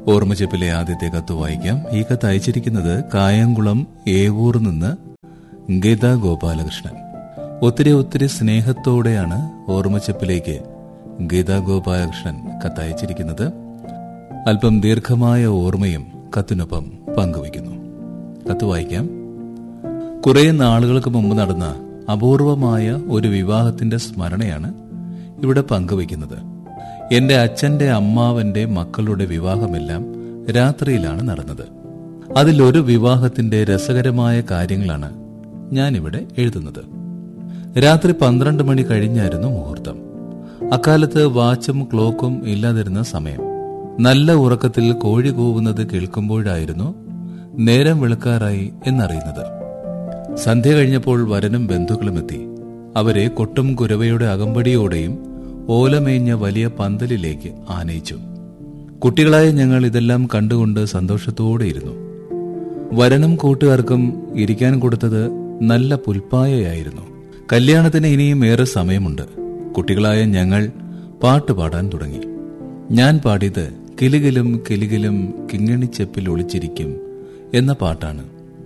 ഓർമ്മച്ചെപ്പിലെ ആദ്യത്തെ കത്ത് വായിക്കാം ഈ കത്ത് അയച്ചിരിക്കുന്നത് കായംകുളം ഏവൂർ നിന്ന് ഗീത ഗോപാലകൃഷ്ണൻ ഒത്തിരി ഒത്തിരി സ്നേഹത്തോടെയാണ് ഓർമ്മച്ചെപ്പിലേക്ക് ഗീത ഗോപാലകൃഷ്ണൻ കത്തയച്ചിരിക്കുന്നത് അല്പം ദീർഘമായ ഓർമ്മയും കത്തിനൊപ്പം പങ്കുവയ്ക്കുന്നു കത്ത് വായിക്കാം കുറെ നാളുകൾക്ക് മുമ്പ് നടന്ന അപൂർവമായ ഒരു വിവാഹത്തിന്റെ സ്മരണയാണ് ഇവിടെ പങ്കുവയ്ക്കുന്നത് എന്റെ അച്ഛന്റെ അമ്മാവന്റെ മക്കളുടെ വിവാഹമെല്ലാം രാത്രിയിലാണ് നടന്നത് അതിലൊരു വിവാഹത്തിന്റെ രസകരമായ കാര്യങ്ങളാണ് ഞാനിവിടെ എഴുതുന്നത് രാത്രി പന്ത്രണ്ട് മണി കഴിഞ്ഞായിരുന്നു മുഹൂർത്തം അക്കാലത്ത് വാച്ചും ക്ലോക്കും ഇല്ലാതിരുന്ന സമയം നല്ല ഉറക്കത്തിൽ കോഴി കൂവുന്നത് കേൾക്കുമ്പോഴായിരുന്നു നേരം വെളുക്കാറായി എന്നറിയുന്നത് സന്ധ്യ കഴിഞ്ഞപ്പോൾ വരനും ബന്ധുക്കളും എത്തി അവരെ കൊട്ടും കുരവയുടെ അകമ്പടിയോടെയും ഓലമേഞ്ഞ വലിയ പന്തലിലേക്ക് ആനയിച്ചു കുട്ടികളായ ഞങ്ങൾ ഇതെല്ലാം കണ്ടുകൊണ്ട് സന്തോഷത്തോടെയിരുന്നു വരനും കൂട്ടുകാർക്കും ഇരിക്കാൻ കൊടുത്തത് നല്ല പുൽപ്പായയായിരുന്നു കല്യാണത്തിന് ഇനിയും ഏറെ സമയമുണ്ട് കുട്ടികളായ ഞങ്ങൾ പാട്ട് പാടാൻ തുടങ്ങി ഞാൻ പാടിയത് കിലുകിലും കിലുകിലും കിങ്ങിണിച്ചെപ്പിൽ ഒളിച്ചിരിക്കും എന്ന പാട്ടാണ്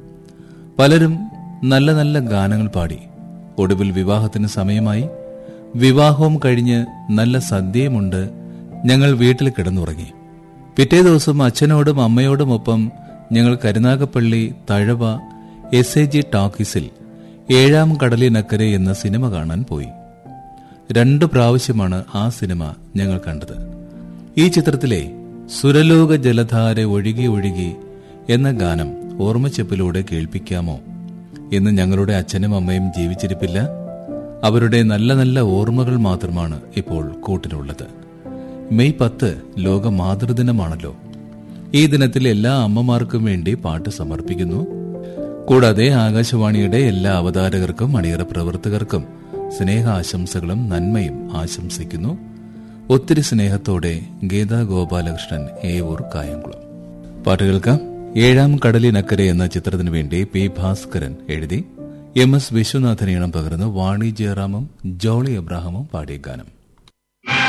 പലരും നല്ല നല്ല ഗാനങ്ങൾ പാടി ഒടുവിൽ വിവാഹത്തിന് സമയമായി വിവാഹവും കഴിഞ്ഞ് നല്ല സദ്യയുമുണ്ട് ഞങ്ങൾ വീട്ടിൽ കിടന്നുറങ്ങി പിറ്റേ ദിവസം അച്ഛനോടും അമ്മയോടുമൊപ്പം ഞങ്ങൾ Karunagappally Thazhava S A G ടാക്കീസിൽ ഏഴാം കടലിനക്കരെ എന്ന സിനിമ കാണാൻ പോയി രണ്ടു പ്രാവശ്യമാണ് ആ സിനിമ ഞങ്ങൾ കണ്ടത് ഈ ചിത്രത്തിലെ സുരലോക ജലധാര ഒഴുകി ഒഴുകി എന്ന ഗാനം ഓർമ്മച്ചെപ്പിലൂടെ കേൾപ്പിക്കാമോ എന്ന് ഞങ്ങളുടെ അച്ഛനും അമ്മയും ജീവിച്ചിരിപ്പില്ല അവരുടെ നല്ല നല്ല ഓർമ്മകൾ മാത്രമാണ് ഇപ്പോൾ കൂട്ടിനുള്ളത് മെയ് പത്ത് ലോക മാതൃദിനമാണല്ലോ ഈ ദിനത്തിൽ എല്ലാ അമ്മമാർക്കും വേണ്ടി പാട്ട് സമർപ്പിക്കുന്നു കൂടാതെ ആകാശവാണിയുടെ എല്ലാ അവതാരകർക്കും അണിയറ പ്രവർത്തകർക്കും സ്നേഹാശംസകളും നന്മയും ആശംസിക്കുന്നു ഒത്തിരി സ്നേഹത്തോടെ ഗീതാ ഗോപാലകൃഷ്ണൻ ഏവൂർ കായംകുളം പാട്ട് കേൾക്കാം ഏഴാം കടലിനക്കരെ എന്ന ചിത്രത്തിനു വേണ്ടി പി ഭാസ്കരൻ എഴുതി എം എസ് വിശ്വനാഥൻ ഈണം പകർന്ന് വാണി ജയറാമും ജോളി എബ്രാഹമും പാടിയ ഗാനം